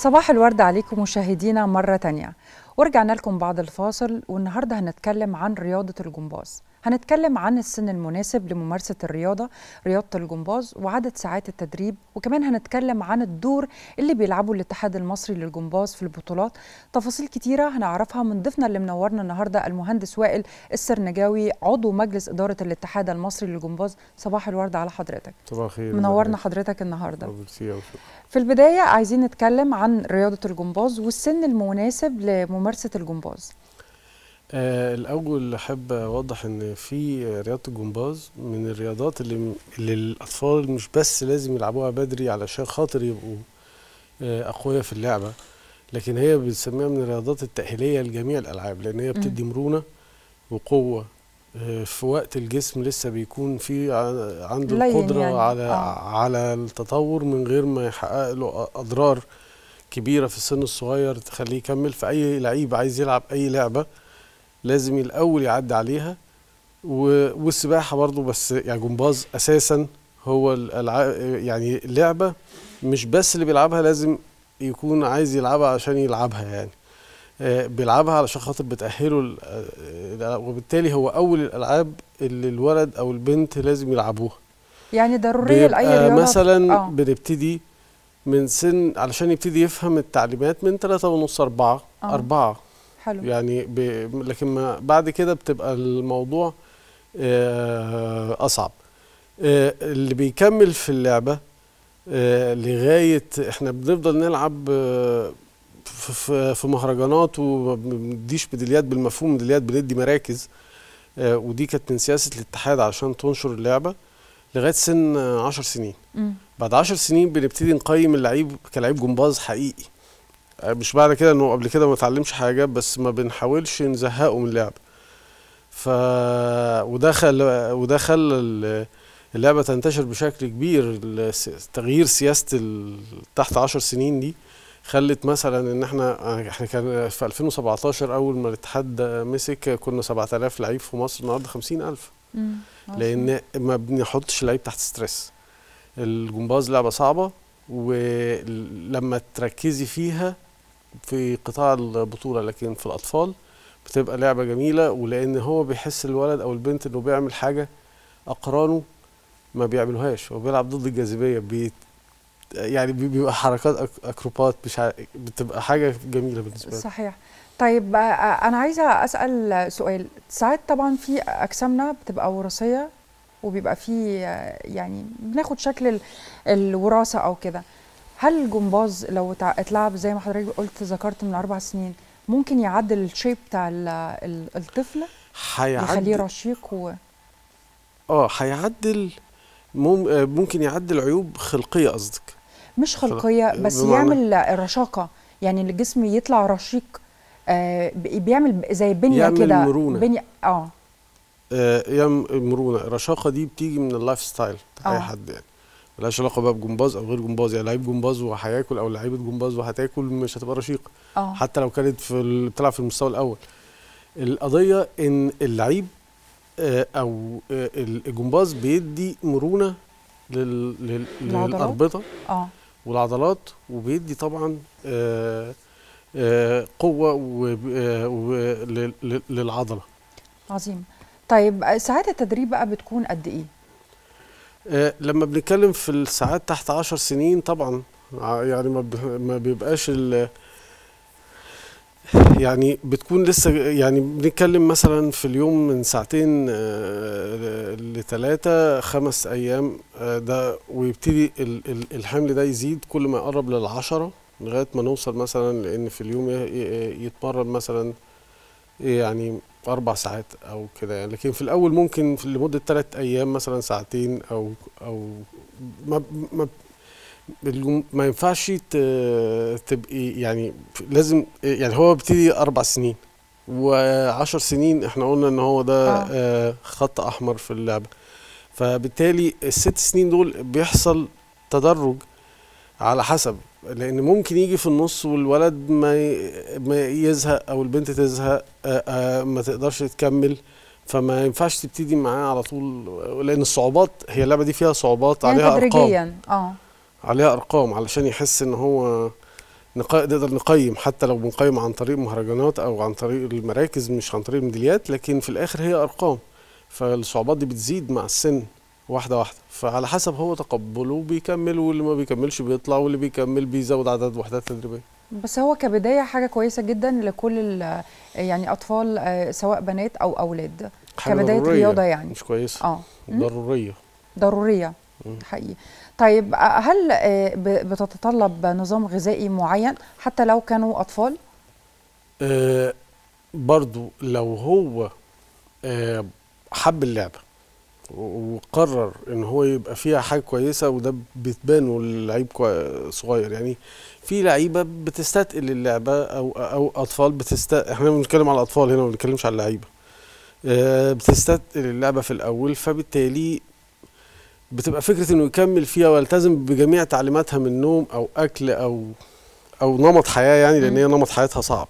صباح الورد عليكم مشاهدينا مرة تانية ورجعنا لكم بعد الفاصل والنهاردة هنتكلم عن رياضة الجمباز هنتكلم عن السن المناسب لممارسة الرياضة رياضة الجمباز وعدد ساعات التدريب وكمان هنتكلم عن الدور اللي بيلعبه الاتحاد المصري للجمباز في البطولات تفاصيل كتيرة هنعرفها من ضيفنا اللي منورنا النهاردة المهندس وائل السرنجاوي عضو مجلس إدارة الاتحاد المصري للجمباز صباح الورد على حضرتك صباح الخير منورنا حضرتك النهارده ميرسي أوي، شكراً. في البداية عايزين نتكلم عن رياضة الجمباز والسن المناسب لممارسة الجمباز آه الاول احب اوضح ان في رياضه الجمباز من الرياضات اللي, اللي الاطفال مش بس لازم يلعبوها بدري علشان خاطر يبقوا آه اقوياء في اللعبه لكن هي بنسميها من الرياضات التاهيليه لجميع الالعاب لان هي بتدي مرونه وقوه آه في وقت الجسم لسه بيكون في ع- عنده لين القدره يعني، على آه. على التطور من غير ما يحقق له اضرار كبيره في السن الصغير تخليه يكمل فاي لعيب عايز يلعب اي لعبه لازم الاول يعدي عليها و- والسباحه برضو بس يعني جمباز اساسا هو الالعاب يعني اللعبه مش بس اللي بيلعبها لازم يكون عايز يلعبها عشان يلعبها يعني آه، بيلعبها علشان خاطر بتأهله ال- آه، وبالتالي هو أول الألعاب اللي الولد أو البنت لازم يلعبوها يعني ضرورية لأي بيبقى رياضة مثلا آه. بنبتدي من سن علشان يبتدي يفهم التعليمات من ثلاثة ونص أربعة آه. أربعة حلو يعني ب... لكن ما بعد كده بتبقى الموضوع آه، أصعب آه، اللي بيكمل في اللعبة آه، لغاية احنا بنفضل نلعب آه، في- في في مهرجانات وما بنديش ميداليات بالمفهوم ميداليات بندي مراكز آه، ودي كانت من سياسة الاتحاد عشان تنشر اللعبة لغاية سن آه، عشر سنين مم. بعد عشر سنين بنبتدي نقيم اللعيب كلاعب جمباز حقيقي آه، مش بعد كده انه قبل كده ما اتعلمش حاجه بس ما بنحاولش نزهقه من اللعب ف وده خلى وده خلى ال- اللعبه تنتشر بشكل كبير الس- تغيير سياسه ال- تحت عشر سنين دي خلت مثلا ان احنا احنا كان في 2017 اول ما الاتحاد مسك كنا 7000 لعيب في مصر النهارده 50000 مم. لان ما بنحطش اللعيب تحت ستريس الجمباز لعبه صعبه ولما تركزي فيها في قطاع البطوله لكن في الاطفال بتبقى لعبه جميله ولان هو بيحس الولد او البنت انه بيعمل حاجه اقرانه ما بيعملوهاش هو بيلعب ضد الجاذبيه بي يعني بي- بيبقى حركات أك- اكروبات مش ع- بتبقى حاجه جميله بالنسبه لي صحيح طيب آه، أنا عايزة أسأل سؤال ساعات طبعا في أجسامنا بتبقى وراثية وبيبقى في آه، يعني بناخد شكل ال- الوراثة أو كده هل الجمباز لو تع- اتلعب زي ما حضرتك قلت ذكرت من أربع سنين ممكن يعدل الشيب بتاع ال- ال- الطفل يخليه هيعدي رشيق و... اه هيعدل مم آه، ممكن يعدل عيوب خلقيه قصدك مش خلق- خلقية بس بمعنى- يعمل رشاقة يعني الجسم يطلع رشيق آه بي- بيعمل ب- زي بنية يعمل كده مرونة. بنية اه آه، هي م- مرونه الرشاقه دي بتيجي من اللايف ستايل بتاع آه. اي حد يعني ملهاش علاقه بقى بجمباز او غير جمباز يعني لعيب جمباز وهياكل او لعيبه جمباز وهتاكل مش هتبقى رشيقه اه حتى لو كانت في ال- بتلعب في المستوى الاول القضيه ان اللعيب آه، او آه، الجمباز بيدي مرونه لل... لل... العضلات؟ للاربطه اه والعضلات وبيدي طبعا آه، آه، قوه وب- آه، ول- لل- للعضله عظيم طيب آه، ساعات التدريب بقى بتكون قد ايه آه، لما بنتكلم في الساعات تحت عشر سنين طبعا ع- يعني ما ب- ما بيبقاش ال يعني بتكون لسه يعني بنتكلم مثلا في اليوم من ساعتين لثلاثة خمس أيام آه، ده ويبتدي ال- ال- الحمل ده يزيد كل ما يقرب للعشرة لغاية ما نوصل مثلا لأن في اليوم ي- ي- يتمرن مثلا يعني أربع ساعات أو كده يعني لكن في الأول ممكن في لمدة ثلاث أيام مثلا ساعتين أو أو ما ما الجم- ما ينفعش ت- تبقي يعني لازم يعني هو بيبتدي أربع سنين وعشر سنين احنا قلنا ان هو ده آه. آه خط احمر في اللعبه فبالتالي الست سنين دول بيحصل تدرج على حسب لان ممكن يجي في النص والولد ما ي- ما يزهق او البنت تزهق آه، آه، ما تقدرش تكمل فما ينفعش تبتدي معاه على طول لان الصعوبات هي اللعبه دي فيها صعوبات يعني عليها ارقام تدريجيا اه عليها ارقام علشان يحس ان هو نقا- نقدر نقيم حتى لو بنقيم عن طريق مهرجانات او عن طريق المراكز مش عن طريق الميداليات لكن في الاخر هي ارقام فالصعوبات دي بتزيد مع السن واحده واحده فعلى حسب هو تقبله بيكمل واللي ما بيكملش بيطلع واللي بيكمل بيزود عدد وحدات تدريبيه بس هو كبدايه حاجه كويسه جدا لكل ال- يعني اطفال آه، سواء بنات او اولاد حاجة كبدايه ضرورية، رياضه يعني مش كويسه اه مم. ضروريه ضروريه مم. حقيقي طيب آه، هل آه، ب- بتتطلب نظام غذائي معين حتى لو كانوا اطفال آه برضو لو هو آه حب اللعبة و- وقرر ان هو يبقى فيها حاجة كويسة وده بتبان واللعيب كوي- صغير يعني في لعيبة بتستثقل اللعبة او او اطفال بتست احنا بنتكلم على الاطفال هنا ما بنتكلمش على اللعيبة آه بتستثقل اللعبة في الاول فبالتالي بتبقى فكرة انه يكمل فيها ويلتزم بجميع تعليماتها من نوم او اكل او او نمط حياة يعني لان مم. هي نمط حياتها صعب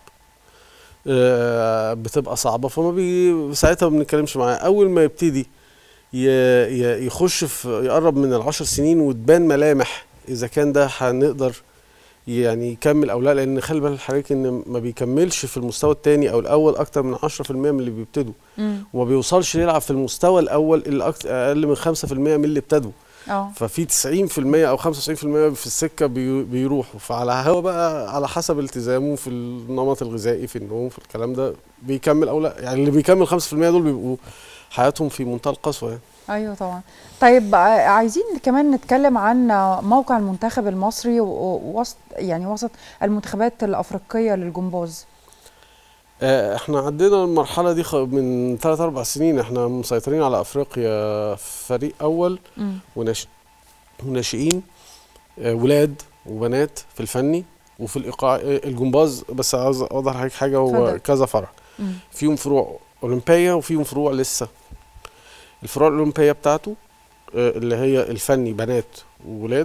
آه، بتبقى صعبه فما بي ساعتها ما بنتكلمش معاه اول ما يبتدي ي- ي- يخش في يقرب من العشر سنين وتبان ملامح اذا كان ده هنقدر يعني يكمل او لا لان خلي بالك حضرتك ان ما بيكملش في المستوى الثاني او الاول اكتر من 10% من اللي بيبتدوا مم. وما بيوصلش يلعب في المستوى الاول اللي أكت- اقل من 5% من اللي ابتدوا اه ففي 90% او 95% في السكه بي- بيروحوا فعلى هو بقى على حسب التزامه في النمط الغذائي في النوم في الكلام ده بيكمل او لا يعني اللي بيكمل 5% دول بيبقوا حياتهم في منتهى القسوه يعني ايوه طبعا طيب آه، عايزين كمان نتكلم عن آه، موقع المنتخب المصري و- ووسط يعني وسط المنتخبات الافريقيه للجمباز آه، احنا عدينا المرحله دي خ- من 3 4 سنين احنا مسيطرين على افريقيا فريق اول مم. وناش... وناشئين آه، ولاد وبنات في الفني وفي الايقاع آه، الجمباز بس عاوز اوضح لحضرتك حاجه هو اتفضل. كذا فرع مم. فيهم فروع اولمبيه وفيهم فروع لسه الفروع الاولمبيه بتاعته آه، اللي هي الفني بنات وولاد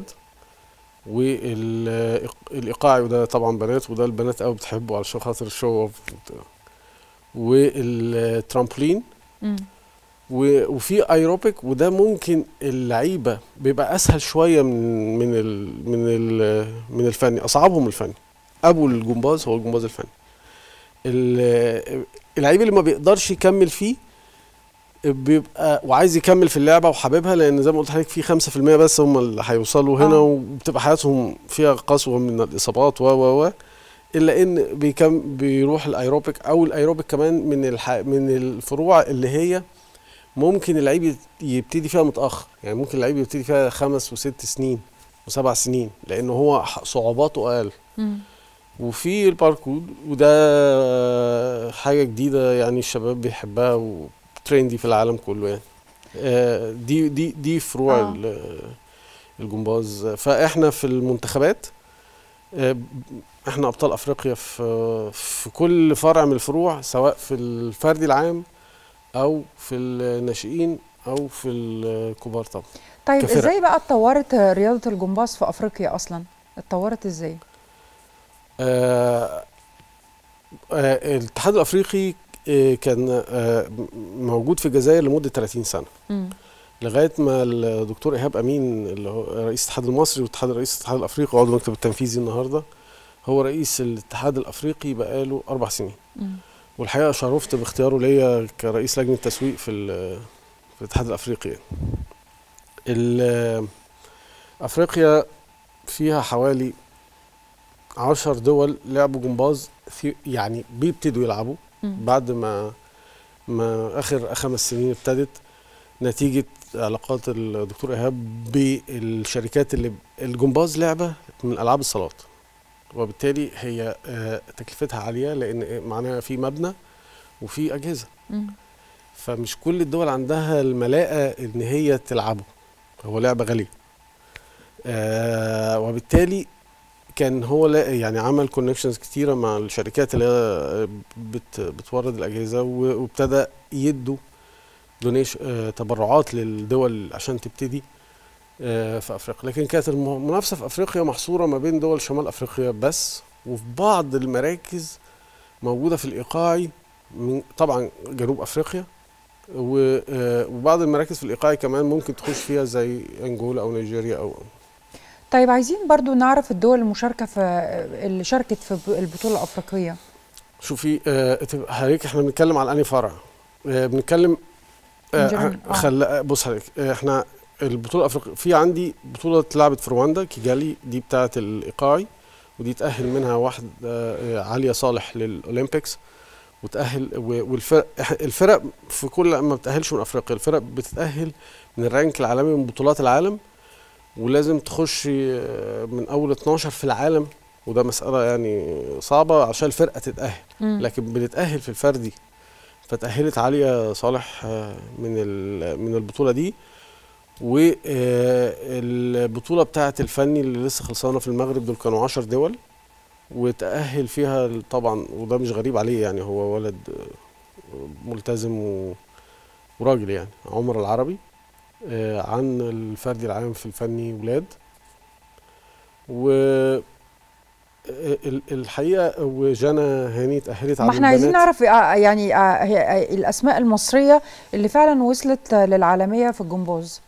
والايقاعي وده طبعا بنات وده البنات قوي بتحبه علشان خاطر الشو اوف والترامبولين مم. و- وفي ايروبيك وده ممكن اللعيبه بيبقى اسهل شويه من من ال من ال من الفني اصعبهم الفني ابو الجمباز هو الجمباز الفني ال- اللعيب اللي ما بيقدرش يكمل فيه بيبقى وعايز يكمل في اللعبه وحاببها لان زي ما قلت لحضرتك في 5% بس هم اللي هيوصلوا هنا آه. وبتبقى حياتهم فيها قسوه من الاصابات و و و الا ان بيكم بيروح الايروبيك او الايروبيك كمان من الح... من الفروع اللي هي ممكن اللعيب يت- يبتدي فيها متاخر يعني ممكن اللعيب يبتدي فيها خمس وست سنين وسبع سنين لان هو ح- صعوباته اقل مم. وفي الباركور وده حاجه جديده يعني الشباب بيحبها وترندي في العالم كله يعني آه، دي دي دي فروع آه. ال- الجمباز فاحنا في المنتخبات آه، احنا ابطال افريقيا في في كل فرع من الفروع سواء في الفردي العام او في الناشئين او في الكبار طبعا طيب كفرق. ازاي بقى اتطورت رياضه الجمباز في افريقيا اصلا اتطورت ازاي آه آه الاتحاد الافريقي آه كان آه موجود في الجزائر لمده 30 سنه مم. لغايه ما الدكتور ايهاب امين اللي هو رئيس الاتحاد المصري والاتحاد رئيس الاتحاد الافريقي وعضو المكتب التنفيذي النهارده هو رئيس الاتحاد الافريقي بقاله اربع سنين مم. والحقيقه شرفت باختياره ليا كرئيس لجنه تسويق في ال- في الاتحاد الافريقي يعني. ال- افريقيا فيها حوالي عشر دول لعبوا جمباز في يعني بيبتدوا يلعبوا مم. بعد ما ما اخر خمس سنين ابتدت نتيجه علاقات الدكتور ايهاب بالشركات اللي الجمباز لعبه من العاب الصالات وبالتالي هي آه، تكلفتها عاليه لان معناها في مبنى وفي اجهزه مم. فمش كل الدول عندها الملاءه ان هي تلعبه هو لعبه غاليه آه وبالتالي كان هو لا يعني عمل كونكشنز كتيره مع الشركات اللي هي بت بتورد الاجهزه و- وابتدى يدوا دونيش آه تبرعات للدول عشان تبتدي آه في افريقيا لكن كانت الم- المنافسه في افريقيا محصوره ما بين دول شمال افريقيا بس وفي بعض المراكز موجوده في الايقاعي من طبعا جنوب افريقيا و- آه، وبعض المراكز في الايقاعي كمان ممكن تخش فيها زي انجولا او نيجيريا او طيب عايزين برضو نعرف الدول المشاركه في اللي شاركت في البطوله الافريقيه شوفي آه حضرتك احنا بنتكلم على انهي فرع آه بنتكلم آه جميل. آه. خل... بص حضرتك آه احنا البطوله الافريقيه في عندي بطوله اتلعبت في رواندا كيجالي دي بتاعه الايقاعي ودي تاهل منها واحد آه عليا صالح للاولمبيكس وتاهل و- والفرق إح- الفرق في كل ما بتاهلش من افريقيا الفرق بتتاهل من الرانك العالمي من بطولات العالم ولازم تخش آه، من اول 12 في العالم وده مساله يعني صعبه عشان الفرقه تتاهل مم. لكن بنتأهل في الفردي فتأهلت عليا صالح آه، من ال- من البطولة دي والبطولة بتاعة الفني اللي لسه خلصانة في المغرب دول كانوا عشر دول وتأهل فيها ال- طبعا وده مش غريب عليه يعني هو ولد آه، ملتزم و- وراجل يعني عمر العربي آه، عن الفردي العام في الفني ولاد و ال- الحقيقه وجانا هاني اتاهلت على ما احنا عايزين البنات. نعرف آه، يعني آه، هي- آه، الاسماء المصريه اللي فعلا وصلت آه، للعالميه في الجمباز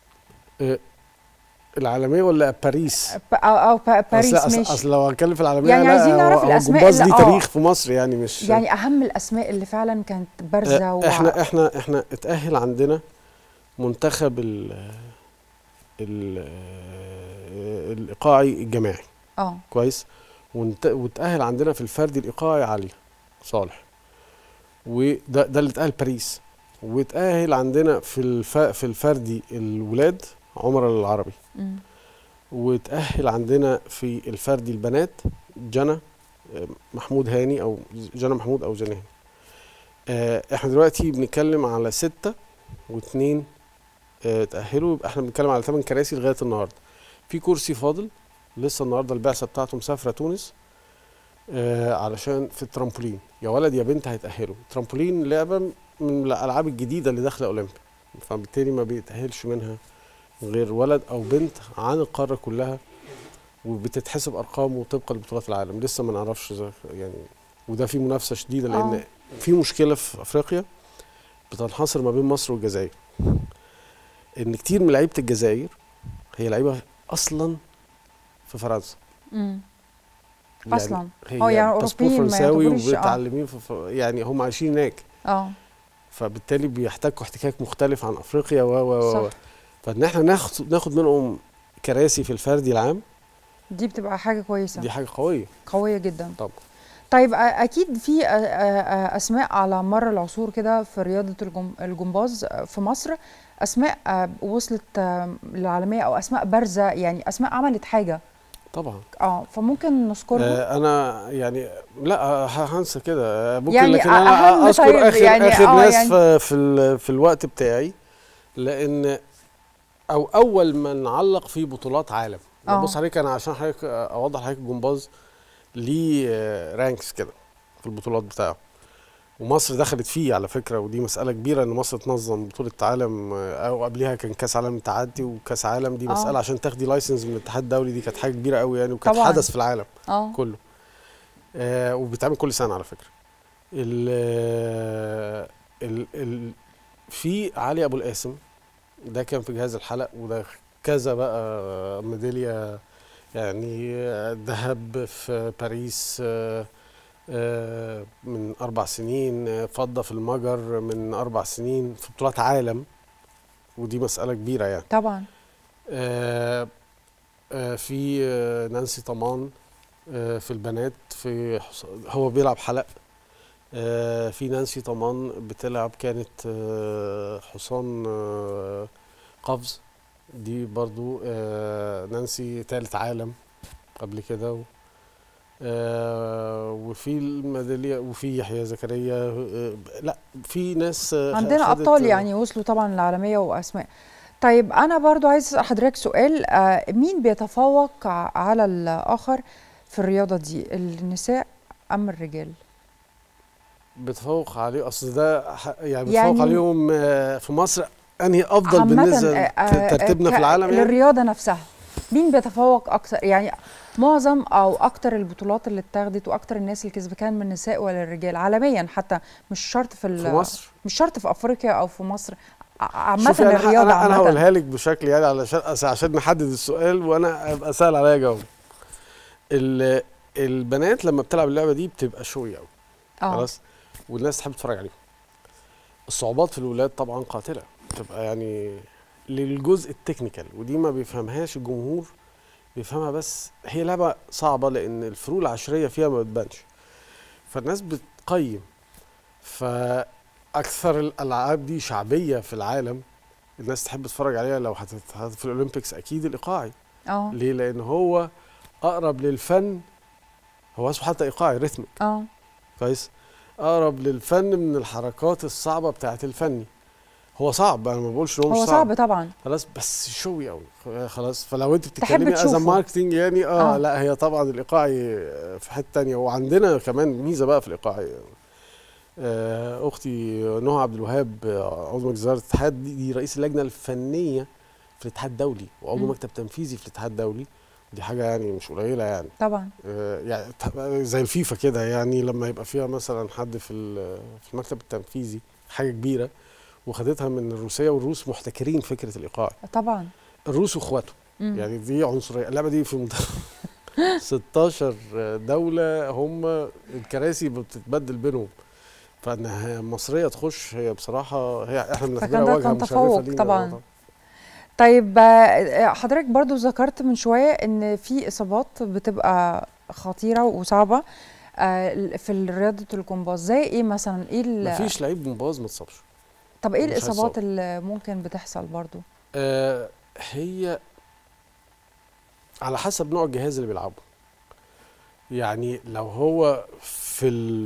العالميه ولا باريس؟ ب- او او با- باريس أصل, أصل, ماشي اصل لو هتكلم في العالميه يعني لا، عايزين هو- نعرف هو الأسماء الجمباز اللي- ليه آه. تاريخ في مصر يعني مش يعني اهم الاسماء اللي فعلا كانت بارزه و... آه، احنا احنا احنا اتاهل عندنا منتخب ال ال الايقاعي الجماعي اه كويس ونت- واتاهل عندنا في الفردي الايقاعي علي صالح وده ده اللي اتاهل باريس واتاهل عندنا في الف في الفردي الولاد عمر العربي مم. وتأهل عندنا في الفردي البنات جنى آه، محمود هاني او جنى محمود او جنى هاني آه، احنا دلوقتي بنتكلم على ستة واثنين آه، تأهلوا يبقى احنا بنتكلم على ثمان كراسي لغاية النهاردة في كرسي فاضل لسه النهارده البعثة بتاعته مسافرة تونس آه، علشان في الترامبولين يا ولد يا بنت هيتأهلوا الترامبولين لعبة من الألعاب الجديدة اللي داخلة أولمبي فبالتالي ما بيتأهلش منها غير ولد او بنت عن القاره كلها وبتتحسب ارقامه طبقا لبطولات العالم لسه ما نعرفش إذا- يعني وده في منافسه شديده لان آه. في مشكله في افريقيا بتنحصر ما بين مصر والجزائر ان كتير من لعيبه الجزائر هي لعيبه اصلا في فرنسا مم. يعني اصلا هي اه يعني باسبور أوروبيين ما فرنساوي يعتبروش- آه. ومتعلمين في ف- يعني هم عايشين هناك اه فبالتالي بيحتكوا احتكاك مختلف عن افريقيا و و و صح فان احنا ناخد ناخد منهم كراسي في الفردي العام دي بتبقى حاجه كويسه دي حاجه قويه قويه جدا طبعا طيب آه، اكيد في آه، آه، آه، اسماء على مر العصور كده في رياضه الجم- الجمباز آه، في مصر اسماء آه، وصلت آه، للعالميه او اسماء بارزه يعني اسماء عملت حاجه طبعا اه فممكن نذكرها آه انا يعني لا آه، هنسى كده آه، ممكن يعني لكن أهم انا اذكر طيب اخر يعني اخر آه ناس يعني- في في, ال- في الوقت بتاعي لان او اول من علق في بطولات عالم آه. بص عليك انا عشان حضرتك آه، اوضح لحضرتك الجمباز ليه آه، رانكس كده في البطولات بتاعه ومصر دخلت فيه على فكره ودي مساله كبيره ان مصر تنظم بطوله عالم آه، او قبلها كان كاس عالم التعدي وكاس عالم دي آه. مساله عشان تاخدي لايسنس من الاتحاد الدولي دي كانت حاجه كبيره قوي يعني وكانت طبعاً. حدث في العالم اه كله آه وبيتعمل كل سنه على فكره ال ال ال في علي ابو القاسم ده كان في جهاز الحلق وده كذا بقى ميداليه يعني آه، ذهب في باريس آه، آه، من اربع سنين آه، فضه في المجر من اربع سنين في بطولات عالم ودي مساله كبيره يعني طبعا آه، آه، في آه، نانسي طمان آه، في البنات في حص- هو بيلعب حلق آه، في نانسي طمان بتلعب كانت آه، حصان آه، قفز دي برضو آه، نانسي تالت عالم قبل كده و- آه، وفي الميدالية وفي يحيى زكريا آه، لا في ناس آه، عندنا خدت- ابطال يعني وصلوا طبعا للعالميه واسماء طيب انا برضو عايز اسال حضرتك سؤال آه، مين بيتفوق ع- على الاخر في الرياضه دي النساء ام الرجال بتفوق عليه اصل ده ح- يعني يعني- بتفوق عليهم آه، في مصر انهي افضل عامة، بالنسبه آه، آه، لترتيبنا ك- في العالم يعني للرياضه نفسها مين بيتفوق اكتر يعني معظم او اكتر البطولات اللي اتاخدت واكتر الناس اللي كسبت كان من النساء ولا الرجال عالميا حتى مش شرط في, ال- في مصر مش شرط في افريقيا او في مصر عامه شوفي أنا- الرياضه انا انا عامه هقولها لك بشكل يعني علشان أس- عشان نحدد السؤال وانا ابقى سهل عليا اجاوب ال- البنات لما بتلعب اللعبه دي بتبقى شوي قوي اه خلاص والناس تحب تتفرج عليهم الصعوبات في الولاد طبعا قاتله بتبقى يعني للجزء التكنيكال ودي ما بيفهمهاش الجمهور بيفهمها بس هي لعبه صعبه لان الفروق العشريه فيها ما بتبانش فالناس بتقيم فاكثر الالعاب دي شعبيه في العالم الناس تحب تتفرج عليها لو هتت- هت في الاولمبيكس اكيد الايقاعي اه ليه لان هو اقرب للفن هو اسمه حتى ايقاعي ريتمك اه كويس اقرب للفن من الحركات الصعبه بتاعت الفني هو صعب انا ما بقولش ان هو مش هو صعب, صعب طبعا خلاص بس شوي قوي خلاص فلو انت تحب بتتكلمي از تشوفه. ماركتنج يعني اه, آه. آه لا هي طبعا الايقاعي في حته تانية وعندنا كمان ميزه بقى في الايقاعي آه اختي نهى عبد الوهاب آه، عضو مجلس اداره الاتحاد دي, دي رئيس اللجنه الفنيه في الاتحاد الدولي وعضو مم. مكتب تنفيذي في الاتحاد الدولي دي حاجه يعني مش قليله يعني طبعا آه، يعني ت- زي الفيفا كده يعني لما يبقى فيها مثلا حد في ال- في المكتب التنفيذي حاجه كبيره وخدتها من الروسيه والروس محتكرين فكره الايقاع طبعا الروس واخواته مم. يعني دي عنصريه اللعبه دي في منتخب 16 دوله هم الكراسي بتتبدل بينهم فانها مصريه تخش هي بصراحه هي احنا بنعتبرها فكان ده واجهه كان مشرفه تفوق لينا طبعاً. طيب آه، حضرتك برضو ذكرت من شوية ان في اصابات بتبقى خطيرة وصعبة آه، في رياضة الجمباز زي ايه مثلا ايه ال- مفيش لعيب جمباز ما اتصابش طب ايه مش الاصابات هيصاب. اللي ممكن بتحصل برضو آه هي على حسب نوع الجهاز اللي بيلعبه يعني لو هو في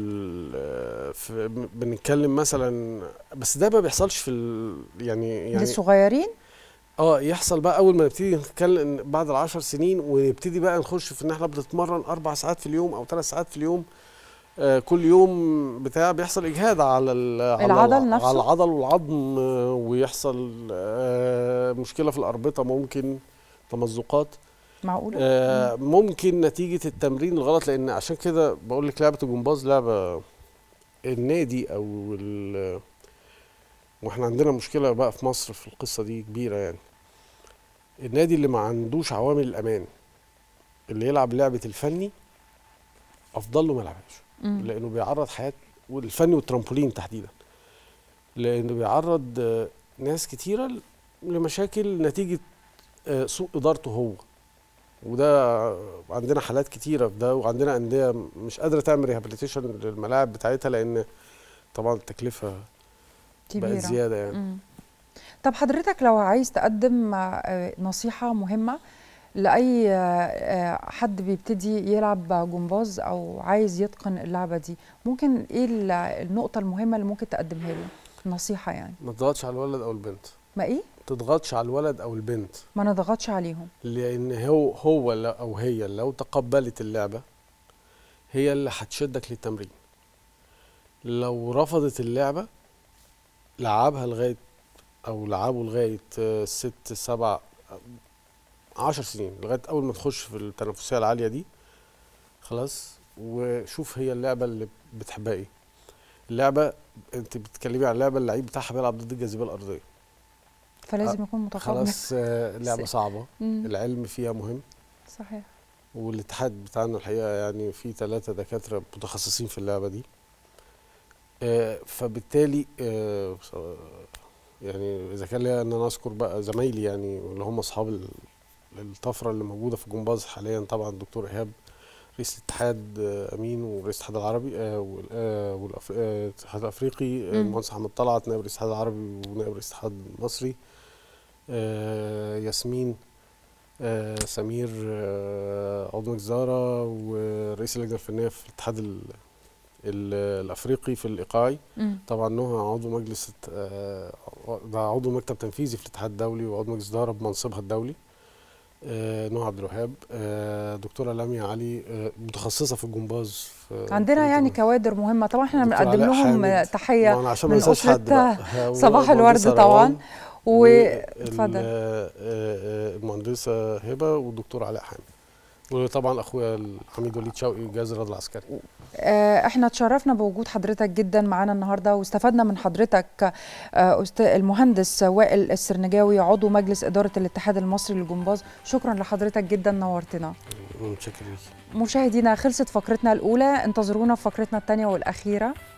ال في بنتكلم مثلا بس ده ما بيحصلش في ال يعني يعني للصغيرين اه يحصل بقى اول ما نبتدي نتكلم بعد العشر سنين ونبتدي بقى نخش في ان احنا بنتمرن اربع ساعات في اليوم او ثلاث ساعات في اليوم آه كل يوم بتاع بيحصل اجهاد على ال- على العضل الع- نفسه؟ على العضل والعظم آه ويحصل آه مشكله في الاربطه ممكن تمزقات معقولة آه ممكن نتيجه التمرين الغلط لان عشان كده بقول لك لعبه الجمباز لعبه النادي او ال- واحنا عندنا مشكله بقى في مصر في القصه دي كبيره يعني النادي اللي ما عندوش عوامل الامان اللي يلعب لعبه الفني افضل له ما يلعبهاش مم. لانه بيعرض حياه والفني والترامبولين تحديدا لانه بيعرض آه، ناس كتيره لمشاكل نتيجه آه، سوء ادارته هو وده عندنا حالات كتيره في ده وعندنا انديه مش قادره تعمل ريهابيليتيشن للملاعب بتاعتها لان طبعا التكلفه كبيرة بقت زياده يعني مم. طب حضرتك لو عايز تقدم آه، نصيحة مهمة لأي آه، آه، حد بيبتدي يلعب جمباز أو عايز يتقن اللعبة دي ممكن إيه ال- النقطة المهمة اللي ممكن تقدمها له نصيحة يعني ما تضغطش على الولد او البنت ما إيه ما تضغطش على الولد او البنت ما نضغطش عليهم لان هو هو ل- او هي لو تقبلت اللعبه هي اللي هتشدك للتمرين لو رفضت اللعبه لعبها لغايه او لعبه لغايه آه، ست سبع آه، عشر سنين لغايه اول ما تخش في التنافسيه العاليه دي خلاص وشوف هي اللعبه اللي بتحبها ايه اللعبه انت بتتكلمي عن اللعبه اللعيب بتاعها بيلعب ضد الجاذبيه الارضيه فلازم يكون متقبل خلاص آه، لعبه س- صعبه مم. العلم فيها مهم صحيح والاتحاد بتاعنا الحقيقه يعني في ثلاثه دكاتره متخصصين في اللعبه دي آه، فبالتالي آه، بص- يعني اذا كان ليا ان انا اذكر بقى زمايلي يعني اللي هم اصحاب ال- الطفره اللي موجوده في الجمباز حاليا طبعا الدكتور ايهاب رئيس الاتحاد آه، امين ورئيس الاتحاد العربي آه، وال- آه، والأف- آه، الاتحاد الافريقي آه، مم. المهندس احمد طلعت نائب رئيس الاتحاد العربي ونائب رئيس الاتحاد المصري آه، ياسمين آه، سمير آه، عضو مجلس إدارة ورئيس اللجنة الفنية في الاتحاد ال- ال- الأفريقي في الإيقاعي مم. طبعا نهى عضو مجلس الت- آه، ده عضو مكتب تنفيذي في الاتحاد الدولي وعضو مجلس إدارة بمنصبها الدولي آه، نهى عبد الوهاب آه، دكتورة لميا علي آه، متخصصة في الجمباز في عندنا في يعني الجمباز. كوادر مهمة طبعا احنا دكتور بنقدم علاء لهم حامد. تحية ما أنا عشان ما من انساش حد أسرة بقى صباح والمهندسة الورد طبعاً. روان واتفضل والمهندسة المهندسة هبة والدكتور علاء حامد وطبعا اخويا العميد وليد شوقي جهاز الرياضه العسكري آه، احنا اتشرفنا بوجود حضرتك جدا معانا النهارده واستفدنا من حضرتك آه، أست- المهندس وائل السرنجاوي عضو مجلس اداره الاتحاد المصري للجمباز شكرا لحضرتك جدا نورتنا متشكر ليكي مشاهدينا خلصت فقرتنا الاولى انتظرونا في فقرتنا الثانيه والاخيره